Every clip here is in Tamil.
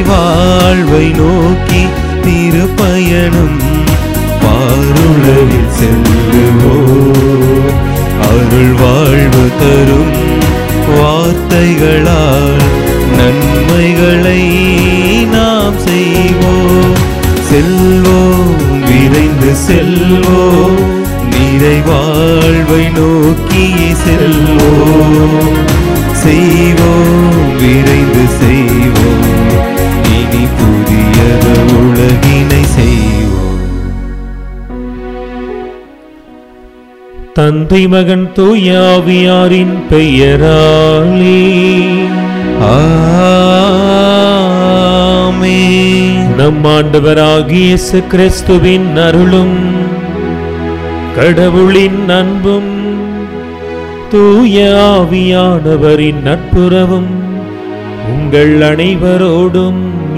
வாழ்வை நோக்கி திருப்பயணம் பாருலகில் செல்லுவோ அருள் வாழ்வு தரும் வார்த்தைகளால் நன்மைகளை நாம் செய்வோம் செல்வோம் விரைந்து செல்வோம் நிறை வாழ்வை நோக்கி செல்வோம் செய்வோம் விரைந்து செய்வோம் இனி புதியது உலகினை செய்வோம் தந்தை மகன் தூயாவியாரின் பெயராலே ஆமென். நம் ஆண்டவராகிய இயேசு கிறிஸ்துவின் அருளும் கடவுளின் அன்பும் தூய ஆவியானவரின் நட்புறவும் உங்கள் அனைவரோடும்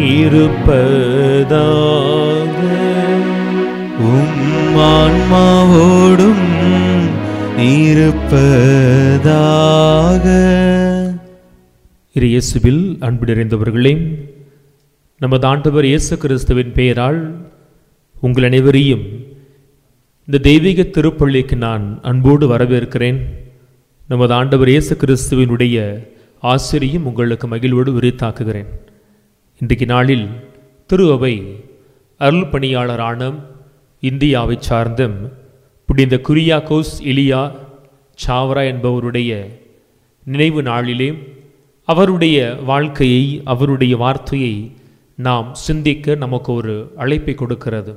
இருப்பதாக உம் ஆன்மாவோடும் இருப்பதாக இரு இயேசுவில் அன்பு நிறைந்தவர்களே நமது ஆண்டவர் இயேசு கிறிஸ்துவின் பெயரால் உங்கள் அனைவரையும் இந்த தெய்வீக திருப்பள்ளிக்கு நான் அன்போடு வரவேற்கிறேன் நமது ஆண்டவர் இயேசு கிறிஸ்துவினுடைய ஆசிரியும் உங்களுக்கு மகிழ்வோடு உரித்தாக்குகிறேன் இன்றைக்கு நாளில் திரு அவை அருள் பணியாளரான இந்தியாவைச் சார்ந்த புனித குரியாக்கோஸ் இலியா சாவரா என்பவருடைய நினைவு நாளிலே அவருடைய வாழ்க்கையை அவருடைய வார்த்தையை நாம் சிந்திக்க நமக்கு ஒரு அழைப்பை கொடுக்கிறது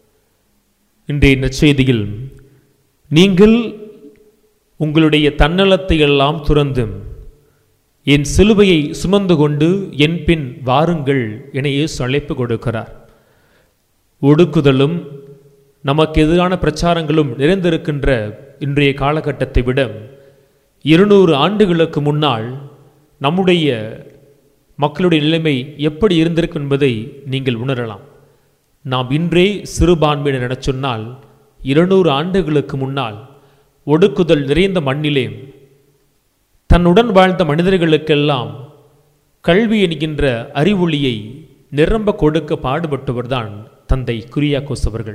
இன்றைய நற்செய்தியில் நீங்கள் உங்களுடைய தன்னலத்தை எல்லாம் துறந்து என் சிலுவையை சுமந்து கொண்டு என் பின் வாருங்கள் என இயேசு அழைப்பு கொடுக்கிறார் ஒடுக்குதலும் நமக்கு எதிரான பிரச்சாரங்களும் நிறைந்திருக்கின்ற இன்றைய காலகட்டத்தை விட இருநூறு ஆண்டுகளுக்கு முன்னால் நம்முடைய மக்களுடைய நிலைமை எப்படி இருந்திருக்கும் என்பதை நீங்கள் உணரலாம் நாம் இன்றே சிறுபான்மையினர் என சொன்னால் இருநூறு ஆண்டுகளுக்கு முன்னால் ஒடுக்குதல் நிறைந்த மண்ணிலே தன்னுடன் வாழ்ந்த மனிதர்களுக்கெல்லாம் கல்வி என்கின்ற அறிவொளியை நிரம்ப கொடுக்க பாடுபட்டவர்தான் தந்தை குரியாக்கோஸ் அவர்கள்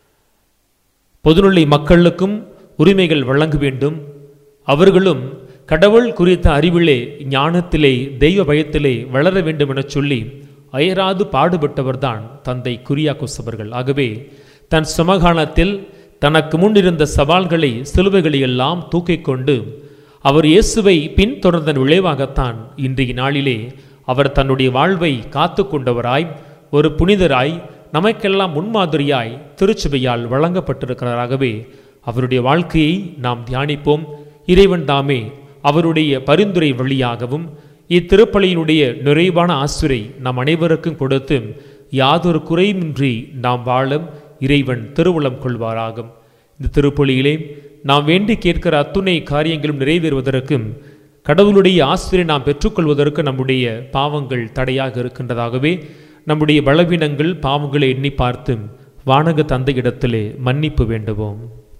பொதுநிலை மக்களுக்கும் உரிமைகள் வழங்க வேண்டும் அவர்களும் கடவுள் குறித்த அறிவிலே ஞானத்திலே தெய்வ பயத்திலே வளர வேண்டும் என சொல்லி அயராது பாடுபட்டவர்தான் தந்தை குரியாக்கோஸ் அவர்கள் ஆகவே தன் சமகாலத்தில் தனக்கு முன் இருந்த சவால்களை சிலுவைகளை எல்லாம் தூக்கிக் கொண்டு அவர் இயேசுவை பின்தொடர்ந்தன் விளைவாகத்தான் இன்றைய நாளிலே அவர் தன்னுடைய வாழ்வை காத்து கொண்டவராய் ஒரு புனிதராய் நமக்கெல்லாம் முன்மாதிரியாய் திருச்சபையால் வழங்கப்பட்டிருக்கிறாராகவே அவருடைய வாழ்க்கையை நாம் தியானிப்போம் இறைவன் தாமே அவருடைய பரிந்துரை வழியாகவும் இத்திருப்பலியினுடைய நிறைவான ஆசிரை நம் அனைவருக்கும் கொடுத்து யாதொரு குறையுமின்றி நாம் வாழ இறைவன் திருவுளம் கொள்வாராகும் இந்த திருப்பலியிலே நாம் வேண்டி கேட்கிற அத்துணை காரியங்களும் நிறைவேறுவதற்கும் கடவுளுடைய ஆசிரியை நாம் பெற்றுக்கொள்வதற்கு நம்முடைய பாவங்கள் தடையாக இருக்கின்றதாகவே நம்முடைய பலவீனங்கள் பாவங்களை எண்ணி பார்த்து வானக தந்தையிடத்திலே மன்னிப்பு வேண்டுவோம்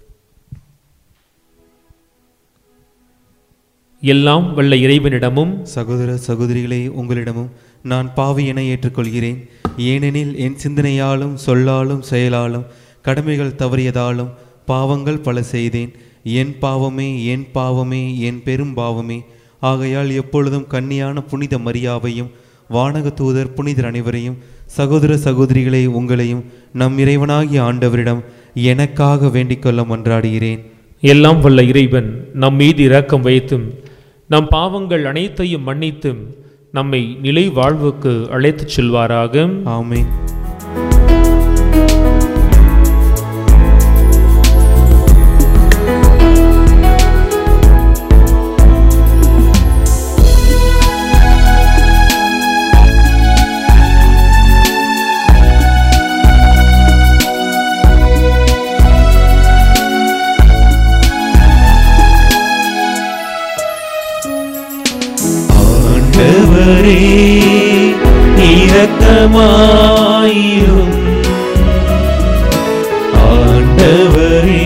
எல்லாம் வல்ல இறைவனிடமும் சகோதர சகோதரிகளே உங்களிடமும் நான் பாவி என ஏற்றுக்கொள்கிறேன் ஏனெனில் என் சிந்தனையாலும் சொல்லாலும் செயலாலும் கடமைகள் தவறியதாலும் பாவங்கள் பல செய்தேன் என் பாவமே என் பாவமே என் பெரும் பாவமே ஆகையால் எப்பொழுதும் கன்னியான புனித மரியாவையும் வானக தூதர் புனிதர் அனைவரையும் சகோதர சகோதரிகளே உங்களையும் நம் இறைவனாகிய ஆண்டவரிடம் எனக்காக வேண்டிக்கொள்ள மன்றாடுகிறேன் எல்லாம் வல்ல இறைவன் நம் மீது இரக்கம் வைத்தும் நம் பாவங்கள் அனைத்தையும் மன்னித்தும் நம்மை நிலை வாழ்வுக்கு அழைத்துச் செல்வாராக ஆமென் ஆண்டவரே இரக்கமாயிரும் ஆண்டவரே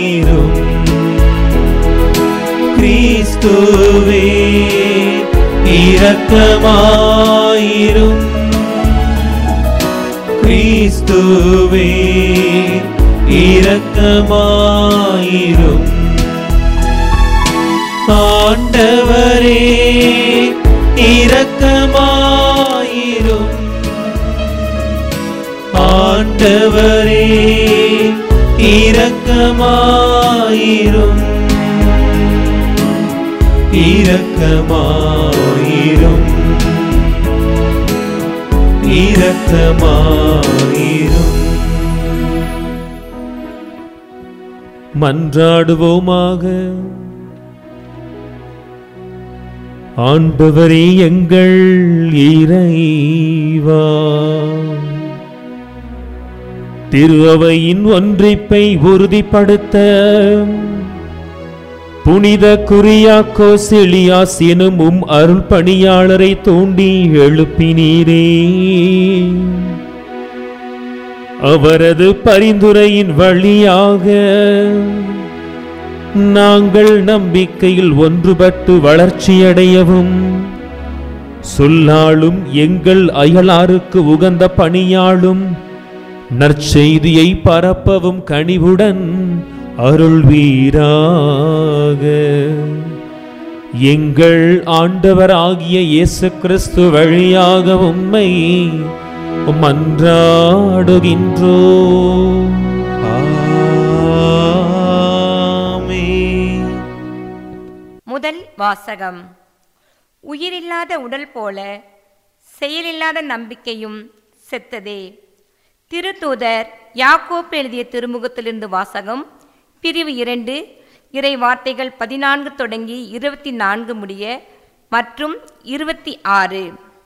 இரக்கமாயிரும் கிறிஸ்துவே இரக்கமாயிரும் கிறிஸ்துவே இரக்கமாயிரும் ஆண்டவரே இரக்கமாயிரும் ஆண்டவரே இரக்கமாயிரும் இரக்கமாயிரும் இரக்கமாயிரும் மன்றாடுவோமாக ஆண்டவரே எங்கள் இறைவா திரு அவையின் ஒன்றிப்பை உறுதிப்படுத்த புனித குரியாக்கோ செலியாஸ் எனும் உம் அருள் பணியாளரை தூண்டி எழுப்பினீரே அவரது பரிந்துரையின் வழியாக நாங்கள் நம்பிக்கையில் ஒன்றுபட்டு வளர்ச்சியடையவும் சொல்லாலும் எங்கள் அயலாருக்கு உகந்த பணியாளும் நற்செய்தியை பரப்பவும் கனிவுடன் அருள்வீராக எங்கள் ஆண்டவராகிய இயேசு கிறிஸ்து வழியாக உம்மை மன்றாடுகின்றோ முதல் வாசகம் உயிரில்லாத உடல் போல செயலில்லாத நம்பிக்கையும் செத்ததே திருத்தூதர் யாக்கோப்பு எழுதிய திருமுகத்திலிருந்து வாசகம் பிரிவு இரண்டு இறை வார்த்தைகள் பதினான்கு தொடங்கி இருபத்தி நான்கு முடிய மற்றும் இருபத்தி ஆறு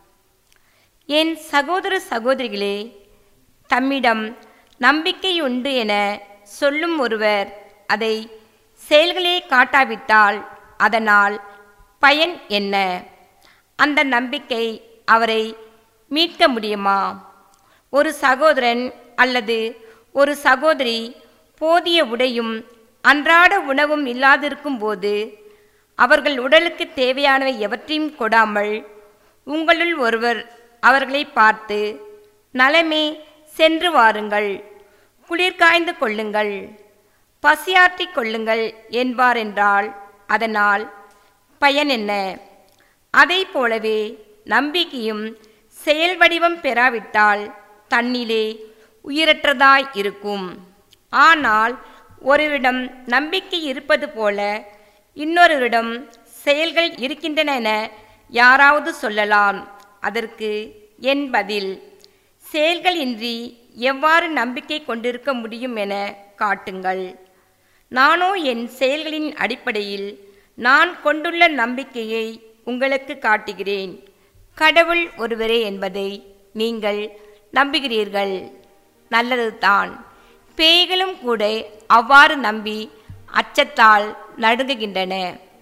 என் சகோதர சகோதரிகளே தம்மிடம் நம்பிக்கை உண்டு என சொல்லும் ஒருவர் அதை செயல்களே காட்டாவிட்டால் அதனால் பயன் என்ன அந்த நம்பிக்கை அவரை மீட்க முடியுமா ஒரு சகோதரன் அல்லது ஒரு சகோதரி போதிய உடையும் அன்றாட உணவும் இல்லாதிருக்கும் போது அவர்கள் உடலுக்கு தேவையானவை எவற்றையும் கொடாமல் உங்களுள் ஒருவர் அவர்களை பார்த்து நலமே சென்று வாருங்கள் குளிர் காய்ந்து கொள்ளுங்கள் பசியாற்றிக் கொள்ளுங்கள் என்பார் என்றால் அதனால் பயன் என்ன அதை போலவே நம்பிக்கையும் செயல் வடிவம் பெறாவிட்டால் தன்னிலே உயிரற்றதாய் இருக்கும் ஆனால் ஒருவரிடம் நம்பிக்கை இருப்பது போல இன்னொருவரிடம் செயல்கள் இருக்கின்றன என யாராவது சொல்லலாம் அதற்கு என் பதில் செயல்கள் இன்றி எவ்வாறு நம்பிக்கை கொண்டிருக்க முடியும் என காட்டுங்கள் நானோ என் செயல்களின் அடிப்படையில் நான் கொண்டுள்ள நம்பிக்கையை உங்களுக்கு காட்டுகிறேன் கடவுள் ஒருவரே என்பதை நீங்கள் நம்புகிறீர்கள் நல்லதுதான் பேய்களும் கூட அவ்வாறு நம்பி அச்சத்தால் நடுங்குகின்றன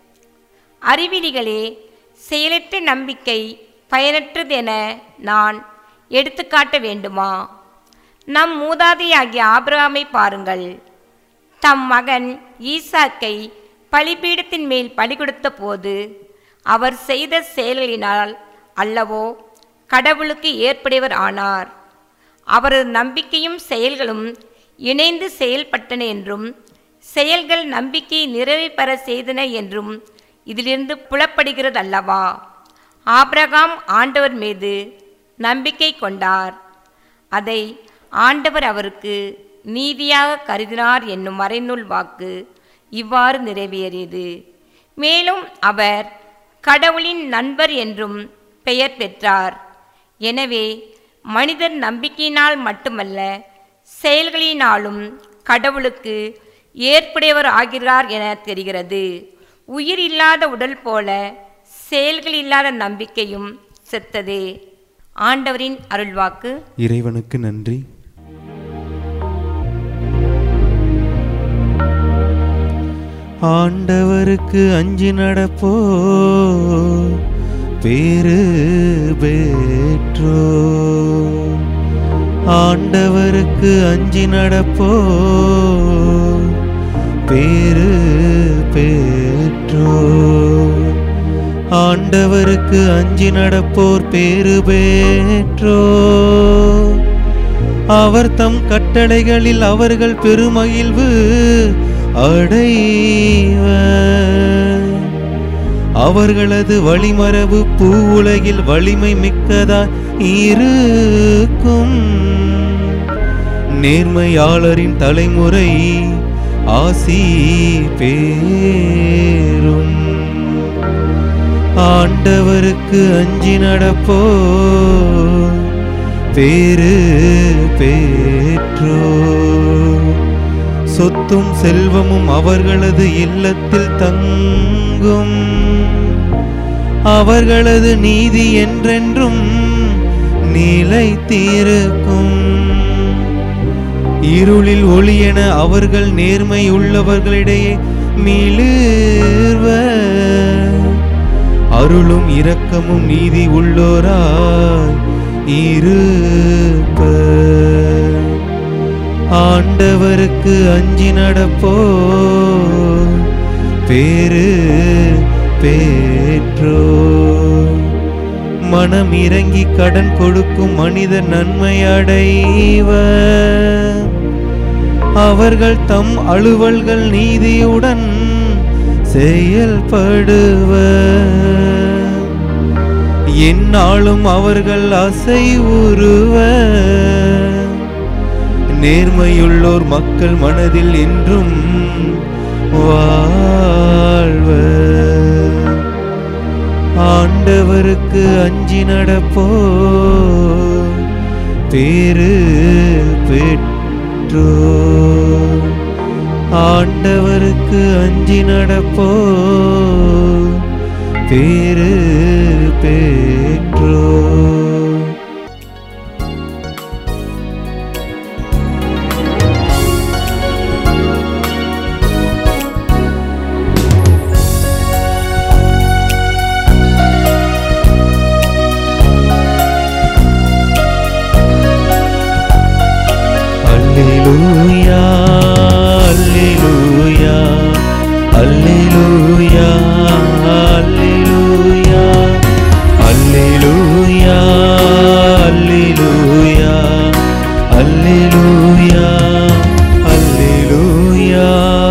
அறிவிலிகளே செயலற்ற நம்பிக்கை பயனற்றது என நான் எடுத்துக்காட்ட வேண்டுமா நம் மூதாதையாகிய ஆபிரகாமை பாருங்கள் தம் மகன் ஈசாக்கை பலிபீடத்தின் மேல் பலி கொடுத்த போது அவர் செய்த செயல்களினால் அல்லவோ கடவுளுக்கு ஏற்புடையவர் ஆனார் அவரது நம்பிக்கையும் செயல்களும் இணைந்து செயல்பட்டன என்றும் செயல்கள் நம்பிக்கையை நிறைவு பெற செய்தன என்றும் இதிலிருந்து புலப்படுகிறது அல்லவா ஆபிரகாம் ஆண்டவர் மீது நம்பிக்கை கொண்டார் அதை ஆண்டவர் அவருக்கு நீதியாக கருதினார் என்னும் மறைநூல் வாக்கு இவ்வாறு நிறைவேறியது மேலும் அவர் கடவுளின் நண்பர் என்றும் பெயர் பெற்றார் எனவே மனிதர் நம்பிக்கையினால் மட்டுமல்ல செயல்களினாலும் கடவுளுக்கு ஏற்புடையவர் ஆகிறார் என தெரிகிறது உயிர் இல்லாத உடல் போல செயல்கள் இல்லாத நம்பிக்கையும் செத்ததே ஆண்டவரின் அருள்வாக்கு இறைவனுக்கு நன்றி ஆண்டவருக்கு அஞ்சி நடப்போ பேரு பெற்றோ ஆண்டவருக்கு அஞ்சி நடப்போ பேரு பெற்றோ ஆண்ட ஆண்டவருக்கு அஞ்சி நடப்போர் பேறு பெற்றோ அவர் தம் கட்டளைகளில் அவர்கள் பெருமகிழ்வு அடைவர் அவர்களது வழிமரபு பூ உலகில் வலிமை மிக்கதா இருக்கும் நேர்மையாளரின் தலைமுறை ஆசி பேரும் ஆண்டவருக்கு அஞ்சி நடப்போ பேரு பேற்றோ சொத்தும் செல்வமும் அவர்களது இல்லத்தில் தங்கும் அவர்களது நீதி என்றென்றும் நிலைத்திருக்கும் இருளில் ஒளியென அவர்கள் நேர்மை உள்ளவர்களிடையே மிளிர்வர் அருளும் இரக்கமும் நீதி உள்ளோராய் இருப்பர் ஆண்டவருக்கு அஞ்சி நடப்போ பேரு பேற்றோ மனம் இறங்கி கடன் கொடுக்கும் மனிதர் நன்மை அடைவர் அவர்கள் தம் அலுவல்கள் நீதியுடன் செயல்படுவர் எந்நாளும் அவர்கள் அசைவுறுவர் நேர்மையுள்ளோர் மக்கள் மனதில் என்றும் வாழ்வர் ஆண்டவருக்கு அஞ்சி நடப்போ பேரு பெற்றோ ஆண்டவருக்கு அஞ்சி நடப்போ பேரு பெற்றோ அல்லேலூயா அல்லேலூயா அல்லேலூயா அல்லேலூயா அல்லேலூயா அல்லேலூயா அல்லேலூயா அல்லேலூயா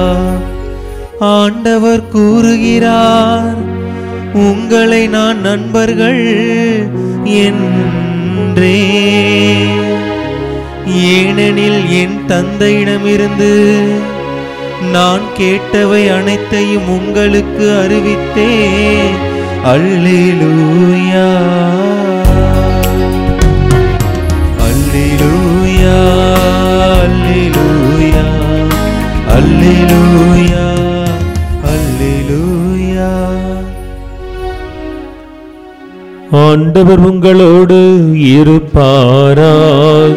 ஆண்டவர் கூறுகிறார் உங்களை நான் நண்பர்கள் என்றே ஏனெனில் என் தந்தையிடமிருந்து நான் கேட்டவை அனைத்தையும் உங்களுக்கு அறிவித்தே அல்லேலூயா அல்லேலூயா அல்லேலூயா அல்லேலூயா அல்லேலூயா ஆண்டவர் உங்களோடு இருப்பாராக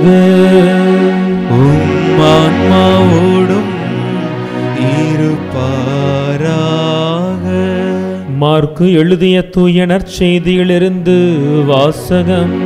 உம் ஆன்மாவோடும் இருப்பாராக மார்க்கு எழுதிய தூய நற்செய்தியிலிருந்து வாசகம்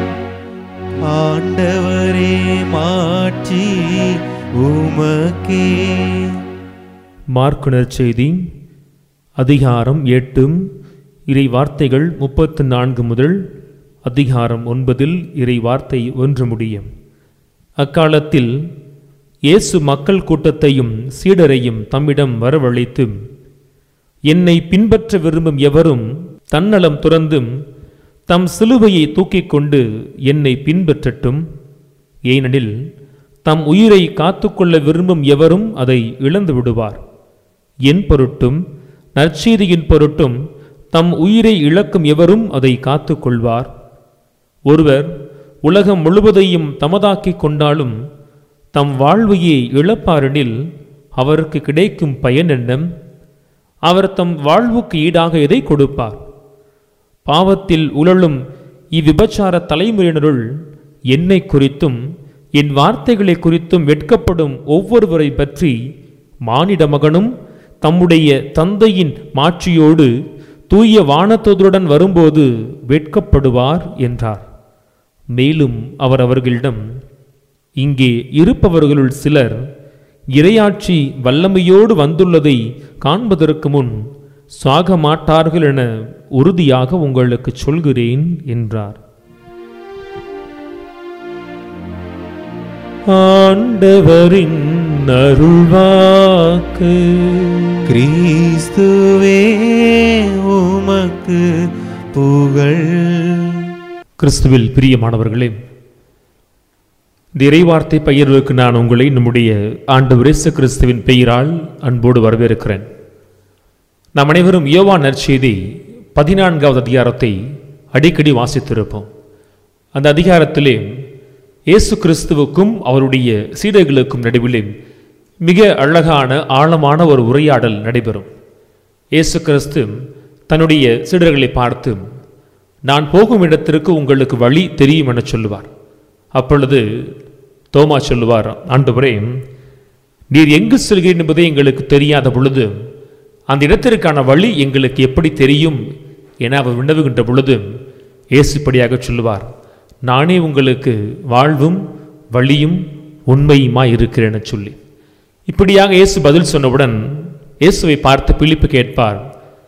ஆண்டவரே மாட்சி உமக்கே மார்க்கு நற்செய்தி அதிகாரம் எட்டும் இறை வார்த்தைகள் முப்பத்து நான்கு முதல் அதிகாரம் ஒன்பதில் இறை வார்த்தை ஒன்று முடியும் அக்காலத்தில் இயேசு மக்கள் கூட்டத்தையும் சீடரையும் தம்மிடம் வரவழைத்து என்னை பின்பற்ற விரும்பும் எவரும் தன்னலம் துறந்தும் தம் சிலுவையை தூக்கிக் கொண்டு என்னை பின்பற்றட்டும் ஏனெனில் தம் உயிரை காத்துக்கொள்ள விரும்பும் எவரும் அதை இழந்து விடுவார் என் பொருட்டும் நற்செய்தியின் பொருட்டும் தம் உயிரை இழக்கும் எவரும் அதை காத்துக்கொள்வார் ஒருவர் உலகம் முழுவதையும் தமதாக்கிக் கொண்டாலும் தம் வாழ்வையே இழப்பாரெனில் அவருக்கு கிடைக்கும் பயன் என்ன அவர் தம் வாழ்வுக்கு ஈடாக எதை கொடுப்பார் பாவத்தில் உழலும் இவ்விபச்சார தலைமுறையினருள் என்னை குறித்தும் என் வார்த்தைகளை குறித்தும் வெட்கப்படும் ஒவ்வொருவரை பற்றி மானிட மகனும் தம்முடைய தந்தையின் மாட்சியோடு தூய வானத்தோதருடன் வரும்போது வெட்கப்படுவார் என்றார் மேலும் அவர் அவர்களிடம் இங்கே இருப்பவர்களுள் சிலர் இரையாட்சி வல்லமையோடு வந்துள்ளதை காண்பதற்கு முன் சாக மாட்டார்கள் என உறுதியாக உங்களுக்கு சொல்கிறேன் என்றார் ஆண்டவரின் அருள்வாக்கு கிறிஸ்துவே உமக்கு புகழ் கிறிஸ்துவில் பிரியமானவர்களே இந்த இறைவார்த்தை பகிர்வுக்கு நான் உங்களை நம்முடைய ஆண்டவர் இயேசு கிறிஸ்துவின் பெயரால் அன்போடு வரவேற்கிறேன் நாம் அனைவரும் யோவா நற்செய்தி பதினான்காவது அதிகாரத்தை அடிக்கடி வாசித்திருப்போம் அந்த அதிகாரத்திலே இயேசு கிறிஸ்துவுக்கும் அவருடைய சீடர்களுக்கும் நடுவிலே மிக அழகான ஆழமான ஒரு உரையாடல் நடைபெறும் இயேசு கிறிஸ்து தன்னுடைய சீடர்களை பார்த்து நான் போகும் இடத்திற்கு உங்களுக்கு வழி தெரியும் என சொல்லுவார் அப்பொழுது தோமா சொல்லுவார் ஆண்டவரே நீர் எங்கு செல்கிறீர் என்பதை எங்களுக்கு தெரியாத பொழுது அந்த இடத்திற்கான வழி எங்களுக்கு எப்படி தெரியும் என அவர் வினவுகின்ற பொழுது இயேசுப்படியாக சொல்லுவார் நானே உங்களுக்கு வாழ்வும் வழியும் உண்மையுமாய் இருக்கிறேன் என சொல்லி இப்படியாக இயேசு பதில் சொன்னவுடன் இயேசுவை பார்த்து பிலிப்பு கேட்பார்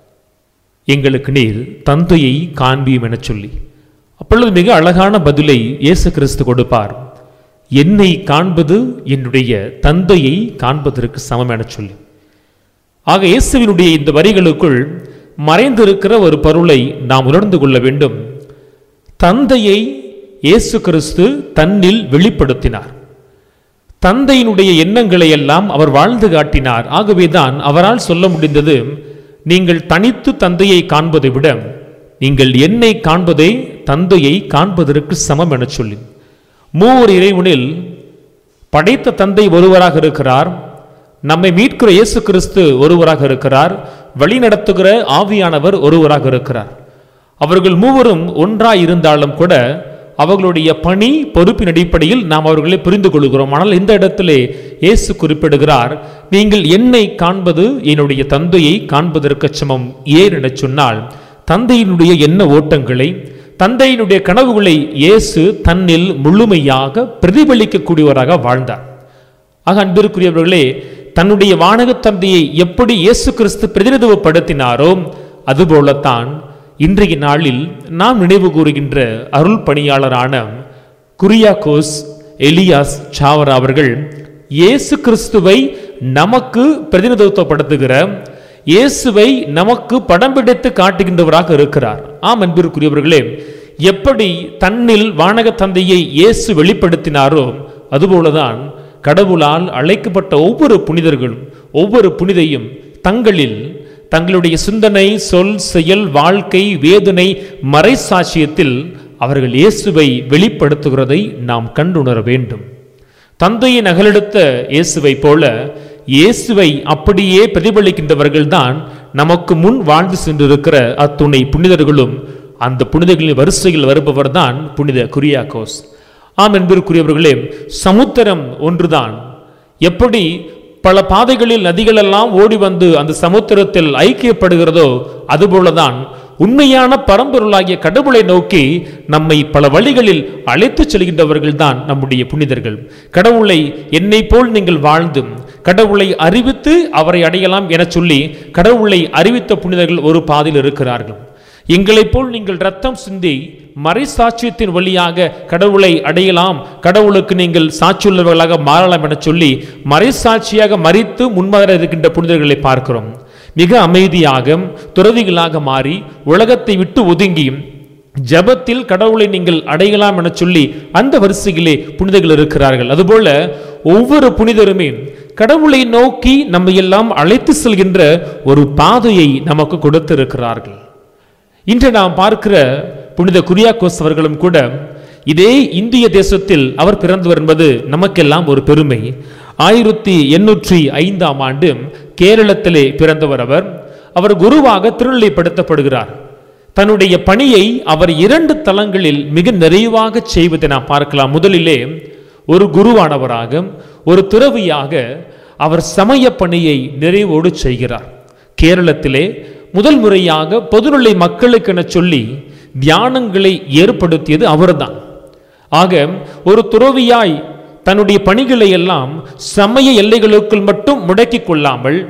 எங்களுக்கு நீர் தந்தையை காண்பியும் என சொல்லி அப்பொழுது மிக அழகான பதிலை இயேசு கிறிஸ்து கொடுப்பார் என்னை காண்பது என்னுடைய தந்தையை காண்பதற்கு சமம் என சொல்லி ஆக இயேசுவினுடைய இந்த வரிகளுக்குள் மறைந்திருக்கிற ஒரு பொருளை நாம் உணர்ந்து கொள்ள வேண்டும் தந்தையை இயேசு கிறிஸ்து தன்னில் வெளிப்படுத்தினார் தந்தையினுடைய எண்ணங்களை எல்லாம் அவர் வாழ்ந்து காட்டினார் ஆகவேதான் அவரால் சொல்ல முடிந்தது நீங்கள் தனித்து தந்தையை காண்பதை விட நீங்கள் என்னை காண்பதை தந்தையை காண்பதற்கு சமம் என சொல்லி மூவர் இறைவனில் படைத்த தந்தை ஒருவராக இருக்கிறார் நம்மை மீட்கிற இயேசு கிறிஸ்து ஒருவராக இருக்கிறார் வழி நடத்துகிற ஆவியானவர் ஒருவராக இருக்கிறார் அவர்கள் மூவரும் ஒன்றாய் இருந்தாலும் கூட அவர்களுடைய பணி பொறுப்பின் அடிப்படையில் நாம் அவர்களை புரிந்து கொள்கிறோம் ஆனால் இந்த இடத்திலே இயேசு குறிப்பிடுகிறார் நீங்கள் என்னை காண்பது என்னுடைய தந்தையை காண்பதற்கு சமம் ஏன் என சொன்னால் தந்தையினுடைய எண்ண ஓட்டங்களை தந்தையினுடைய கனவுகளை இயேசு தன்னில் முழுமையாக பிரதிபலிக்கக்கூடியவராக வாழ்ந்தார் ஆக அன்பிற்குரியவர்களே தன்னுடைய வானக தந்தையை எப்படி இயேசு கிறிஸ்து பிரதிநிதித்துவப்படுத்தினாரோ அதுபோலத்தான் இன்றைய நாளில் நாம் நினைவு கூறுகின்ற அருள் பணியாளரான குரியாகோஸ் எலியாஸ் சாவரா அவர்கள் இயேசு கிறிஸ்துவை நமக்கு பிரதிநிதித்துவப்படுத்துகிற இயேசுவை நமக்கு படம் பிடித்து காட்டுகின்றவராக இருக்கிறார் ஆம் அன்பிற்குரியவர்களே எப்படி தன்னில் வானக தந்தையை இயேசு வெளிப்படுத்தினாரோ அதுபோலதான் கடவுளால் அழைக்கப்பட்ட ஒவ்வொரு புனிதர்களும் ஒவ்வொரு புனிதையும் தங்களில் தங்களுடைய சிந்தனை சொல் செயல் வாழ்க்கை வேதனை மறைசாட்சியத்தில் அவர்கள் இயேசுவை வெளிப்படுத்துகிறதை நாம் கண்டுணர வேண்டும் தந்தையை நகலெடுத்த இயேசுவை போல இயேசுவை அப்படியே பிரதிபலிக்கின்றவர்கள்தான் நமக்கு முன் வாழ்ந்து சென்றிருக்கிற அத்துணை புனிதர்களும் அந்த புனிதர்களின் வரிசையில் வருபவர்தான் புனித குரியாக்கோஸ் ஆம் என்பதற்குரியவர்களே சமுத்திரம் ஒன்றுதான் எப்படி பல பாதைகளில் நதிகளெல்லாம் ஓடி வந்து அந்த சமுத்திரத்தில் ஐக்கியப்படுகிறதோ அதுபோலதான் உண்மையான பரம்பொருளாகிய கடவுளை நோக்கி நம்மை பல வழிகளில் அழைத்துச் செல்கின்றவர்கள் தான் நம்முடைய புனிதர்கள் கடவுளை என்னை போல் நீங்கள் வாழ்ந்தும் கடவுளை அறிவித்து அவரை அடையலாம் என சொல்லி கடவுளை அறிவித்த புனிதர்கள் ஒரு பாதையில் இருக்கிறார்கள் எங்களைப் போல் நீங்கள் ரத்தம் சிந்தி மறை சாட்சியத்தின் வழியாக கடவுளை அடையலாம் கடவுளுக்கு நீங்கள் சாட்சியுள்ளவர்களாக மாறலாம் என சொல்லி மறை சாட்சியாக மறித்து முன்மாதிர இருக்கின்ற புனிதர்களை பார்க்கிறோம் மிக அமைதியாக துறவிகளாக மாறி உலகத்தை விட்டு ஒதுங்கி ஜபத்தில் கடவுளை நீங்கள் அடையலாம் என சொல்லி அந்த வரிசையிலே புனிதர்கள் இருக்கிறார்கள் அதுபோல ஒவ்வொரு புனிதருமே கடவுளை நோக்கி நம்ம எல்லாம் அழைத்து செல்கின்ற ஒரு பாதையை நமக்கு கொடுத்திருக்கிறார்கள் இன்று நாம் பார்க்கிற புனித குரியாக்கோஸ் அவர்களும் கூட இதே இந்திய தேசத்தில் அவர் பிறந்தவர் என்பது நமக்கெல்லாம் ஒரு பெருமை ஆயிரத்தி எண்ணூற்றி ஐந்தாம் ஆண்டு கேரளத்திலே பிறந்தவர் அவர் அவர் குருவாக திருநிலைப்படுத்தப்படுகிறார் தன்னுடைய பணியை அவர் இரண்டு தளங்களில் மிக நிறைவாக செய்வதை நாம் பார்க்கலாம் முதலிலே ஒரு குருவானவராக ஒரு துறவியாக அவர் சமய பணியை நிறைவோடு செய்கிறார் கேரளத்திலே முதல் முறையாக பொதுநிலை மக்களுக்கென சொல்லி தியானங்களை ஏற்படுத்தியது அவர்தான் ஆக ஒரு துறவியாய் தன்னுடைய பணிகளை எல்லாம் சமய எல்லைகளுக்குள் மட்டும் முடக்கிக் கொள்ளாமல்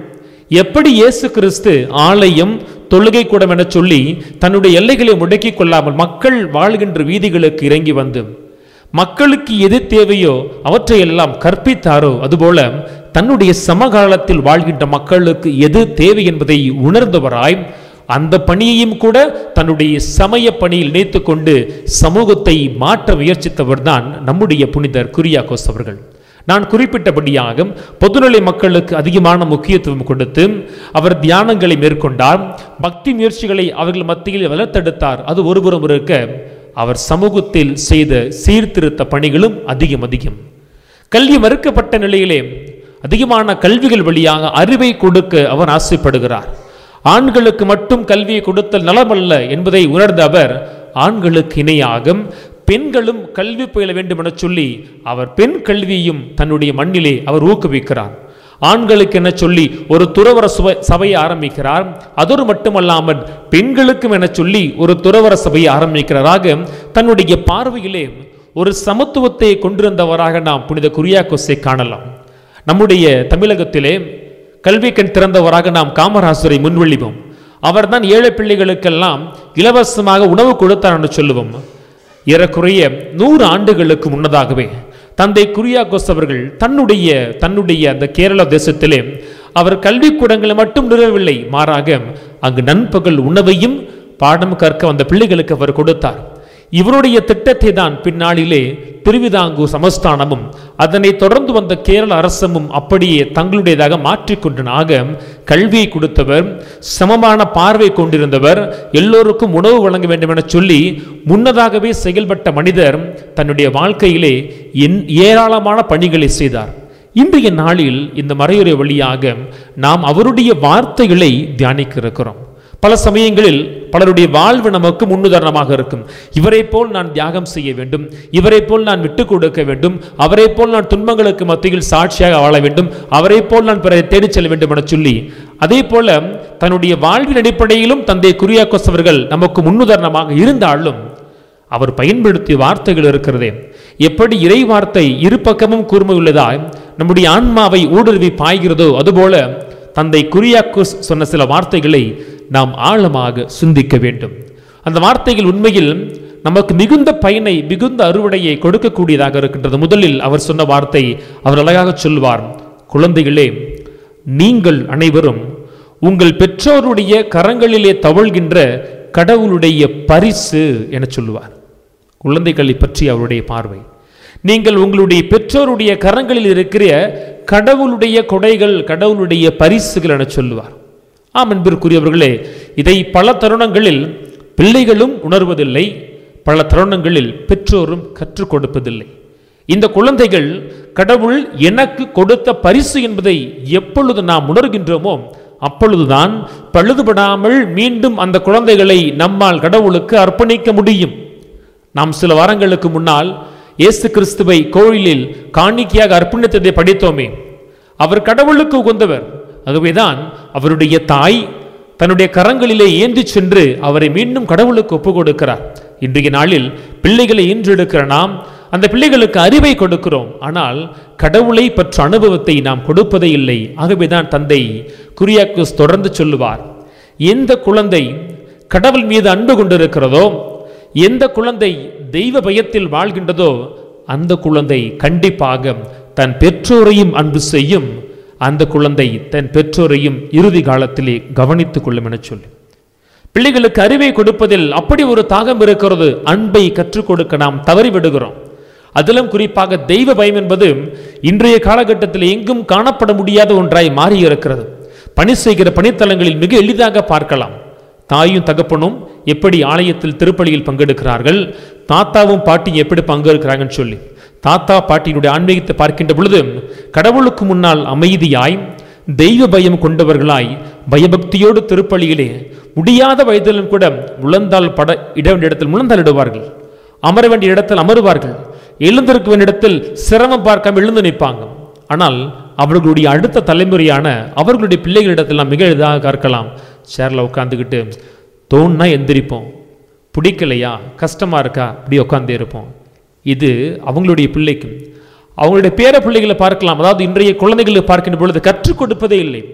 எப்படி இயேசு கிறிஸ்து ஆலயம் தொழுகை கூடம் என சொல்லி தன்னுடைய எல்லைகளை முடக்கிக் கொள்ளாமல் மக்கள் வாழ்கின்ற வீதிகளுக்கு இறங்கி வந்து மக்களுக்கு எது தேவையோ அவற்றையெல்லாம் கற்பித்தாரோ அதுபோல தன்னுடைய சமகாலத்தில் வாழ்கின்ற மக்களுக்கு எது தேவை என்பதை உணர்ந்தவராய் அந்த பணியையும் கூட தன்னுடைய சமய பணியில் இணைத்துக் கொண்டு சமூகத்தை மாற்ற முயற்சித்தவர் தான் நம்முடைய புனிதர் குரியாக்கோஸ் அவர்கள் நான் குறிப்பிட்டபடியாக பொதுநிலை மக்களுக்கு அதிகமான முக்கியத்துவம் கொடுத்து அவர் தியானங்களை மேற்கொண்டார் பக்தி முயற்சிகளை அவர்கள் மத்தியில் வளர்த்தெடுத்தார் அது ஒருபுறம் இருக்க அவர் சமூகத்தில் செய்த சீர்திருத்த பணிகளும் அதிகம் அதிகம் கல்வி மறுக்கப்பட்ட நிலையிலே அதிகமான கல்விகள் வழியாக அறிவை கொடுக்க அவர் ஆசைப்படுகிறார் ஆண்களுக்கு மட்டும் கல்வியை கொடுத்தல் நலமல்ல என்பதை உணர்ந்த அவர் ஆண்களுக்கு இணையாக பெண்களும் கல்வி பயில வேண்டும் என சொல்லி அவர் பெண் கல்வியையும் தன்னுடைய மண்ணிலே அவர் ஊக்குவிக்கிறார் ஆண்களுக்கு என சொல்லி ஒரு துறவர சுவை சபையை ஆரம்பிக்கிறார் அதோடு மட்டுமல்லாமல் பெண்களுக்கும் என சொல்லி ஒரு துறவர சபையை ஆரம்பிக்கிறாராக தன்னுடைய பார்வையிலே ஒரு சமத்துவத்தை கொண்டிருந்தவராக நாம் புனித குரியாக்கோஸை காணலாம் நம்முடைய தமிழகத்திலே கல்வி கண் திறந்தவராக நாம் காமராசரை முன்வெளிவோம் அவர்தான் ஏழை பிள்ளைகளுக்கெல்லாம் இலவசமாக உணவு கொடுத்தார் என்று சொல்லுவோம் ஏறக்குறைய நூறு ஆண்டுகளுக்கு முன்னதாகவே தந்தை குரியாகோஸ் அவர்கள் தன்னுடைய தன்னுடைய அந்த கேரள தேசத்திலே அவர் கல்விக்கூடங்களை மட்டும் நிறுவவில்லை மாறாக அங்கு நண்பகல் உணவையும் பாடம் கற்க வந்த பிள்ளைகளுக்கு அவர் கொடுத்தார் இவருடைய திட்டத்தை தான் பின்னாளிலே திருவிதாங்கூர் சமஸ்தானமும் அதனை தொடர்ந்து வந்த கேரள அரசமும் அப்படியே தங்களுடையதாக மாற்றிக்கொண்டனாக கல்வியை கொடுத்தவர் சமமான பார்வை கொண்டிருந்தவர் எல்லோருக்கும் உணவு வழங்க வேண்டும் என சொல்லி முன்னதாகவே செயல்பட்ட மனிதர் தன்னுடைய வாழ்க்கையிலே என் ஏராளமான பணிகளை செய்தார் இன்றைய நாளில் இந்த மறையுறை வழியாக நாம் அவருடைய வார்த்தைகளை தியானிக்க இருக்கிறோம் பல சமயங்களில் பலருடைய வாழ்வு நமக்கு முன்னுதாரணமாக இருக்கும் இவரை போல் நான் தியாகம் செய்ய வேண்டும் இவரை போல் நான் விட்டு கொடுக்க வேண்டும் அவரை போல் நான் துன்பங்களுக்கு மத்தியில் சாட்சியாக வாழ வேண்டும் அவரை போல் நான் பிறரை தேடிச் செல்ல வேண்டும் என சொல்லி அதே போல தன்னுடைய வாழ்வின் அடிப்படையிலும் தந்தை குரியாக்கோஸ் அவர்கள் நமக்கு முன்னுதாரணமாக இருந்தாலும் அவர் பயன்படுத்திய வார்த்தைகள் இருக்கிறதே எப்படி இறை வார்த்தை இரு பக்கமும் கூர்மை உள்ளதா நம்முடைய ஆன்மாவை ஊடுருவி பாய்கிறதோ அதுபோல தந்தை குரியாக்கோஸ் சொன்ன சில வார்த்தைகளை நாம் ஆழமாக சிந்திக்க வேண்டும் அந்த வார்த்தைகள் உண்மையில் நமக்கு மிகுந்த பயனை மிகுந்த அறுவடையை கொடுக்கக்கூடியதாக இருக்கின்றது முதலில் அவர் சொன்ன வார்த்தை அவர் அழகாக சொல்வார் குழந்தைகளே நீங்கள் அனைவரும் உங்கள் பெற்றோருடைய கரங்களிலே தவழ்கின்ற கடவுளுடைய பரிசு என சொல்லுவார் குழந்தைகளை பற்றி அவருடைய பார்வை நீங்கள் உங்களுடைய பெற்றோருடைய கரங்களில் இருக்கிற கடவுளுடைய கொடைகள் கடவுளுடைய பரிசுகள் என சொல்லுவார் ஆம் அன்பிற்குரியவர்களே இதை பல தருணங்களில் பிள்ளைகளும் உணர்வதில்லை பல தருணங்களில் பெற்றோரும் கற்றுக் கொடுப்பதில்லை இந்த குழந்தைகள் கடவுள் எனக்கு கொடுத்த பரிசு என்பதை எப்பொழுது நாம் உணர்கின்றோமோ அப்பொழுதுதான் பழுதுபடாமல் மீண்டும் அந்த குழந்தைகளை நம்மால் கடவுளுக்கு அர்ப்பணிக்க முடியும் நாம் சில வாரங்களுக்கு முன்னால் இயேசு கிறிஸ்துவை கோயிலில் காணிக்கையாக அர்ப்பணித்ததை படித்தோமே அவர் கடவுளுக்கு உகந்தவர் ஆகவேதான் அவருடைய தாய் தன்னுடைய கரங்களிலே ஏந்தி சென்று அவரை மீண்டும் கடவுளுக்கு ஒப்பு கொடுக்கிறார் இன்றைய நாளில் பிள்ளைகளை ஈன்றெடுக்கிற நாம் அந்த பிள்ளைகளுக்கு அறிவை கொடுக்கிறோம் ஆனால் கடவுளை பற்ற அனுபவத்தை நாம் கொடுப்பதே இல்லை ஆகவேதான் தந்தை குரியாக்குஸ் தொடர்ந்து சொல்லுவார் எந்த குழந்தை கடவுள் மீது அன்பு கொண்டிருக்கிறதோ எந்த குழந்தை தெய்வ பயத்தில் வாழ்கின்றதோ அந்த குழந்தை கண்டிப்பாக தன் பெற்றோரையும் அன்பு செய்யும் அந்த குழந்தை தன் பெற்றோரையும் இறுதி காலத்திலே கவனித்துக் கொள்ளும் என சொல்லி பிள்ளைகளுக்கு அறிவை கொடுப்பதில் அப்படி ஒரு தாகம் இருக்கிறது அன்பை கற்றுக் கொடுக்க நாம் தவறிவிடுகிறோம் அதிலும் குறிப்பாக தெய்வ பயம் என்பது இன்றைய காலகட்டத்தில் எங்கும் காணப்பட முடியாத ஒன்றாய் மாறி இருக்கிறது பணி செய்கிற பணித்தலங்களில் மிக எளிதாக பார்க்கலாம் தாயும் தகப்பனும் எப்படி ஆலயத்தில் திருப்பலியில் பங்கெடுக்கிறார்கள் தாத்தாவும் பாட்டியும் எப்படி பங்கெடுக்கிறாங்கன்னு சொல்லி தாத்தா பாட்டியினுடைய ஆன்மீகத்தை பார்க்கின்ற பொழுது கடவுளுக்கு முன்னால் அமைதியாய் தெய்வ பயம் கொண்டவர்களாய் பயபக்தியோடு திருப்பலியிலே முடியாத வயதிலும் கூட முழந்தால் பட இட வேண்டிய இடத்தில் முழந்தால் இடுவார்கள் அமர வேண்டிய இடத்தில் அமருவார்கள் எழுந்திருக்க வேண்டிய இடத்தில் சிரமம் பார்க்காம எழுந்து நிற்பாங்க ஆனால் அவர்களுடைய அடுத்த தலைமுறையான அவர்களுடைய பிள்ளைகளிடத்தில் மிக எளிதாக கற்கலாம் சேரில் உட்காந்துக்கிட்டு தோணுனா எந்திரிப்போம் பிடிக்கலையா கஷ்டமா இருக்கா இப்படி உட்காந்தே இருப்போம் இது அவங்களுடைய பிள்ளைக்கு அவங்களுடைய பேர பிள்ளைகளை பார்க்கலாம் அதாவது இன்றைய குழந்தைகளை பார்க்கின்ற பொழுது கற்றுக் கொடுப்பதே இல்லை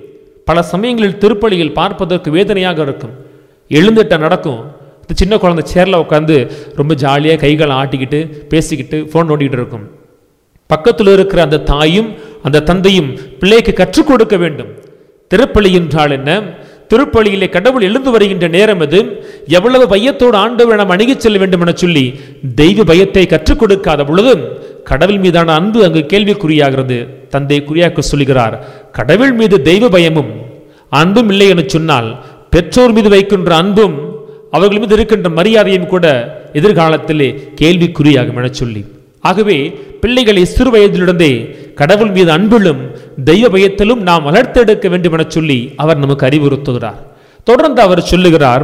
பல சமயங்களில் திருப்பலியில் பார்ப்பதற்கு வேதனையாக இருக்கும் எழுந்துட்ட நடக்கும் இந்த சின்ன குழந்தை சேரில் உட்காந்து ரொம்ப ஜாலியாக கைகளை ஆட்டிக்கிட்டு பேசிக்கிட்டு ஃபோன் நோண்டிக்கிட்டு இருக்கும் பக்கத்தில் இருக்கிற அந்த தாயும் அந்த தந்தையும் பிள்ளைக்கு கற்றுக் கொடுக்க வேண்டும் திருப்பலி என்றால் என்ன திருப்பலியிலே கடவுள் எழுந்து வருகின்ற நேரம் அது எவ்வளவு பயத்தோடு ஆண்டவர் நாம் அணுகிச் செல்ல வேண்டும் என சொல்லி தெய்வ பயத்தை கற்றுக் கொடுக்காத பொழுது கடவுள் மீதான அன்பு அங்கு கேள்விக்குறியாகிறது தந்தை குறியாக்க சொல்கிறார் கடவுள் மீது தெய்வ பயமும் அன்பும் இல்லை என சொன்னால் பெற்றோர் மீது வைக்கின்ற அன்பும் அவர்கள் மீது இருக்கின்ற மரியாதையும் கூட எதிர்காலத்திலே கேள்விக்குறியாகும் என சொல்லி ஆகவே பிள்ளைகளை சிறு வயதிலிருந்தே கடவுள் மீது அன்பிலும் தெய்வ பயத்திலும் நாம் வளர்த்தெடுக்க வேண்டும் என சொல்லி அவர் நமக்கு அறிவுறுத்துகிறார் தொடர்ந்து அவர் சொல்லுகிறார்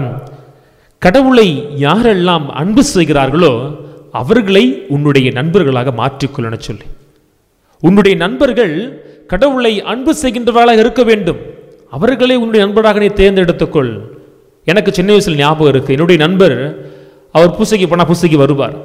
கடவுளை யாரெல்லாம் அன்பு செய்கிறார்களோ அவர்களை உன்னுடைய நண்பர்களாக மாற்றிக்கொள் என சொல்லி உன்னுடைய நண்பர்கள் கடவுளை அன்பு செய்கின்றவர்களாக இருக்க வேண்டும் அவர்களை உன்னுடைய நண்பராக நீ தேர்ந்தெடுத்துக்கொள் எனக்கு சின்ன வயசில் ஞாபகம் இருக்கு என்னுடைய நண்பர் அவர் பூசைக்கு போனால் பூசைக்கு வருவார்